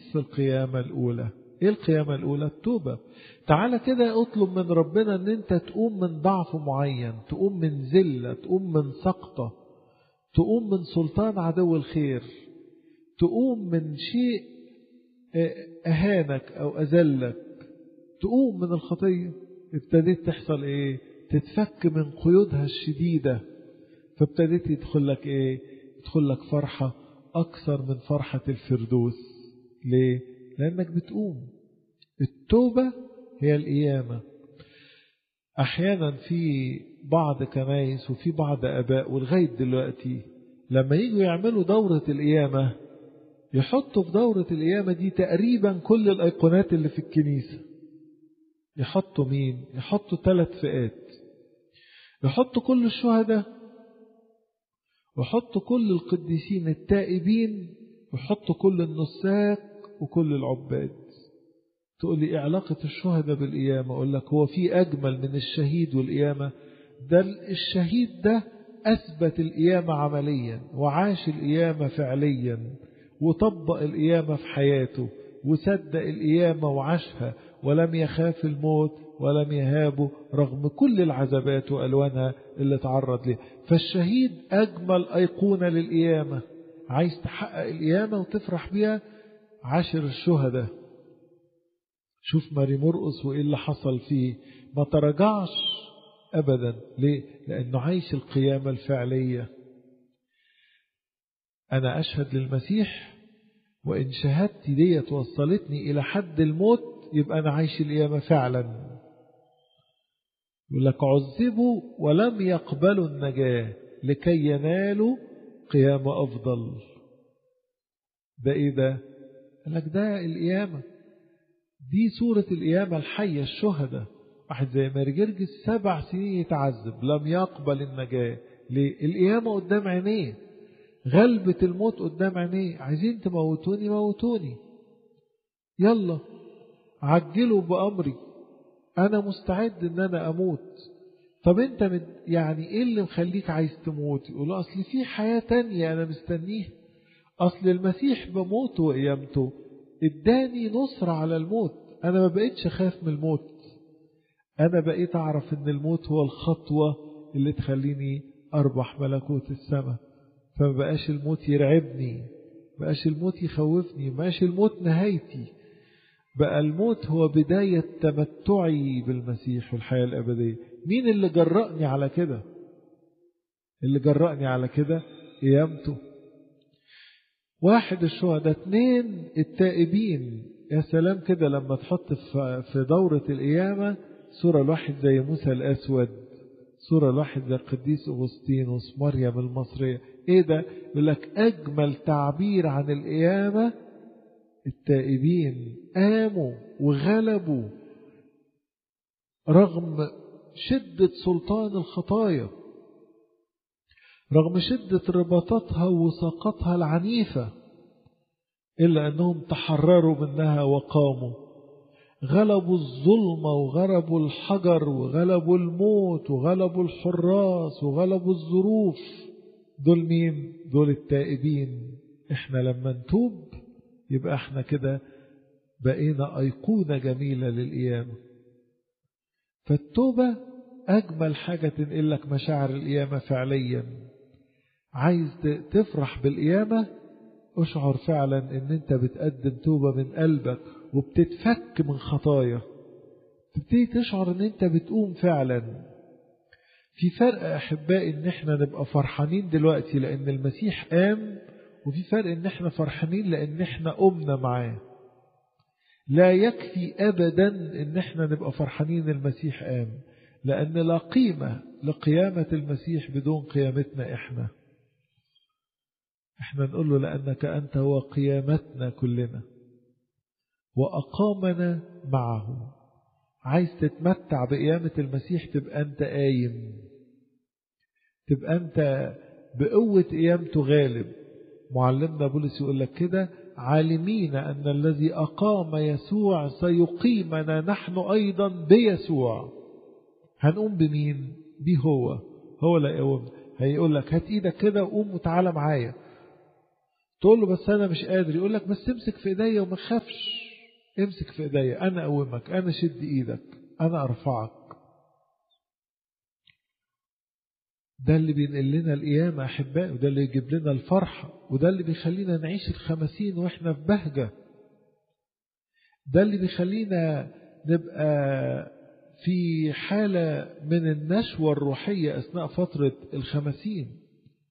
في القيامة الأولى إيه القيامة الأولى التوبة تعالى كده اطلب من ربنا ان انت تقوم من ضعف معين تقوم من ذلة تقوم من سقطة تقوم من سلطان عدو الخير تقوم من شيء أهانك أو أذلك تقوم من الخطية ابتديت تحصل ايه تتفك من قيودها الشديدة فابتديت يدخل لك ايه يدخل لك فرحة أكثر من فرحة الفردوس ليه لأنك بتقوم التوبة هي القيامة أحيانا في بعض كنايس وفي بعض أباء ولغاية دلوقتي لما يجوا يعملوا دورة القيامة يحطوا في دورة القيامة دي تقريبا كل الأيقونات اللي في الكنيسة يحطوا مين؟ يحطوا ثلاث فئات يحطوا كل الشهداء ويحطوا كل القديسين التائبين ويحطوا كل النساك وكل العباد تقول لي ايه علاقة الشهداء بالقيامة أقول لك هو في أجمل من الشهيد والقيامة ده الشهيد ده أثبت القيامة عمليا وعاش القيامة فعليا وطبق القيامة في حياته وصدق القيامة وعاشها ولم يخاف الموت ولم يهابه رغم كل العذابات وألوانها اللي تعرض لها فالشهيد أجمل أيقونة للقيامة عايز تحقق القيامة وتفرح بيها عاشر الشهداء شوف ماري مرقس وإيه اللي حصل فيه ما تراجعش أبدا ليه؟ لأنه عايش القيامة الفعلية أنا أشهد للمسيح وإن شهادتي دي توصلتني إلى حد الموت يبقى أنا عايش القيامة فعلا يقول لك عذبوا ولم يقبلوا النجاة لكي ينالوا قيامة أفضل ده إيه ده؟ قال لك ده القيامة دي صورة القيامة الحية الشهداء واحد زي مارجرجس سبع سنين يتعذب لم يقبل النجاة ليه؟ القيامة قدام عينيه غلبة الموت قدام عينيه عايزين تموتوني موتوني يلا عجلوا بأمري أنا مستعد إن أنا أموت طب أنت من يعني إيه اللي مخليك عايز تموت يقول أصل في حياة تانية أنا مستنيها أصل المسيح بموته وقيامته اداني نصر على الموت أنا ما بقيتش أخاف من الموت أنا بقيت أعرف إن الموت هو الخطوة اللي تخليني أربح ملكوت السماء فما بقاش الموت يرعبني بقاش الموت يخوفني ما بقاش الموت نهايتي بقى الموت هو بداية تمتعي بالمسيح والحياة الأبدية مين اللي جرأني على كده اللي جرأني على كده قيامته واحد الشهداء اتنين التائبين يا سلام كده لما تحط في دورة القيامة صورة الواحد زي موسى الأسود صورة الواحد زي القديس أغسطينوس مريم المصرية ايه ده يقول لك أجمل تعبير عن القيامة التائبين قاموا وغلبوا رغم شدة سلطان الخطايا رغم شدة رباطاتها وساقطها العنيفة إلا أنهم تحرروا منها وقاموا غلبوا الظلمة وغلبوا الحجر وغلبوا الموت وغلبوا الحراس وغلبوا الظروف دول مين؟ دول التائبين احنا لما نتوب يبقى احنا كده بقينا أيقونة جميلة للقيامة فالتوبة أجمل حاجة تنقل لك مشاعر القيامة فعليا عايز تفرح بالقيامة اشعر فعلا ان انت بتقدم توبة من قلبك وبتتفك من خطايا تبتدي تشعر ان انت بتقوم فعلا في فرق احبائي ان احنا نبقى فرحانين دلوقتي لان المسيح قام وفي فرق ان احنا فرحانين لان احنا قمنا معاه لا يكفي ابدا ان احنا نبقى فرحانين المسيح قام لان لا قيمة لقيامة المسيح بدون قيامتنا احنا احنا نقول له لانك انت هو قيامتنا كلنا واقامنا معه عايز تتمتع بقيامة المسيح تبقى انت قايم تبقى انت بقوة قيامته غالب معلمنا بولس يقول لك كده عالمين أن الذي أقام يسوع سيقيمنا نحن أيضا بيسوع هنقوم بمين بيه هو هو لا يقوم هيقول لك هات ايدك كده وقوم وتعالى معايا تقول له بس أنا مش قادر يقول لك بس امسك في إيديا وما تخافش امسك في إيديا أنا أقومك أنا شد إيدك أنا أرفعك ده اللي بينقل لنا القيامة أحبائي وده اللي يجيب لنا الفرحة وده اللي بيخلينا نعيش الخمسين وإحنا في بهجة ده اللي بيخلينا نبقى في حالة من النشوة الروحية أثناء فترة الخمسين